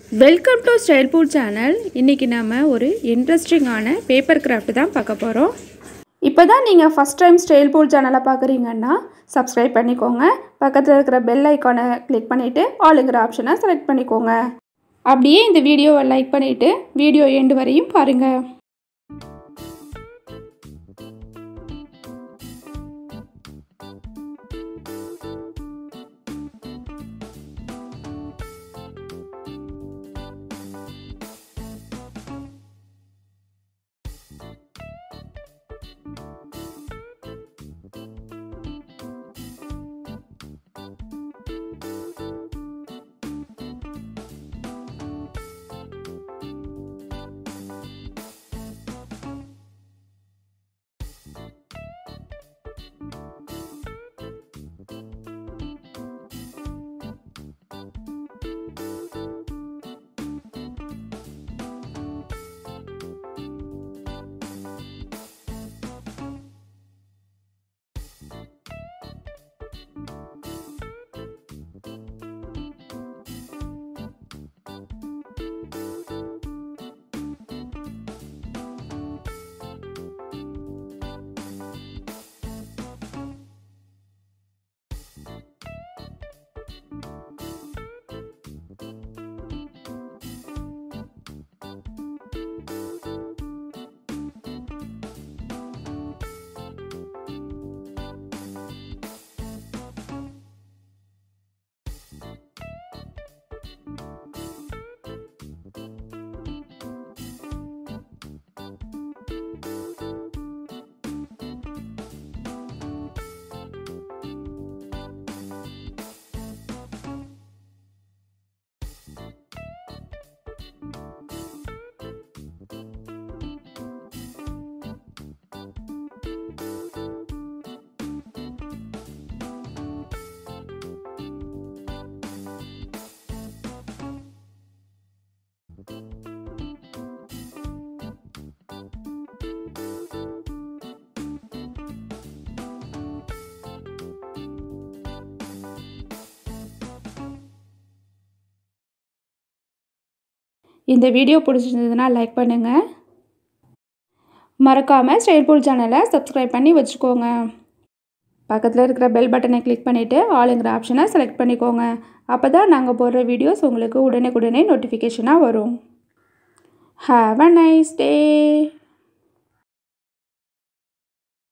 welcome to style pool channel இன்றைக்கி நம்ம ஒரு இன்ட்ரெஸ்டிங்கான பேப்பர் கிராஃப்ட் தான் பார்க்க போகிறோம் இப்போ தான் நீங்கள் ஃபஸ்ட் டைம் ஸ்டைல் பூல் சேனலை பார்க்குறீங்கன்னா சப்ஸ்கிரைப் பண்ணிக்கோங்க பக்கத்தில் இருக்கிற பெல் ஐக்கானை கிளிக் பண்ணிவிட்டு ஆளுங்கிற ஆப்ஷனை செலக்ட் பண்ணிக்கோங்க அப்படியே இந்த வீடியோவை லைக் பண்ணிவிட்டு வீடியோ எண்டு வரையும் பாருங்கள் இந்த வீடியோ பிடிச்சிருந்ததுன்னா லைக் பண்ணுங்கள் மறக்காமல் ஸ்டைல் பூல் சேனலை சப்ஸ்கிரைப் பண்ணி வச்சுக்கோங்க பக்கத்தில் இருக்கிற பெல் பட்டனை கிளிக் பண்ணிவிட்டு ஆளுங்கிற ஆப்ஷனை செலக்ட் பண்ணிக்கோங்க அப்போ தான் நாங்கள் போடுற வீடியோஸ் உங்களுக்கு உடனுக்குடனே நோட்டிஃபிகேஷனாக வரும் ஹாவ் அ நைஸ் டே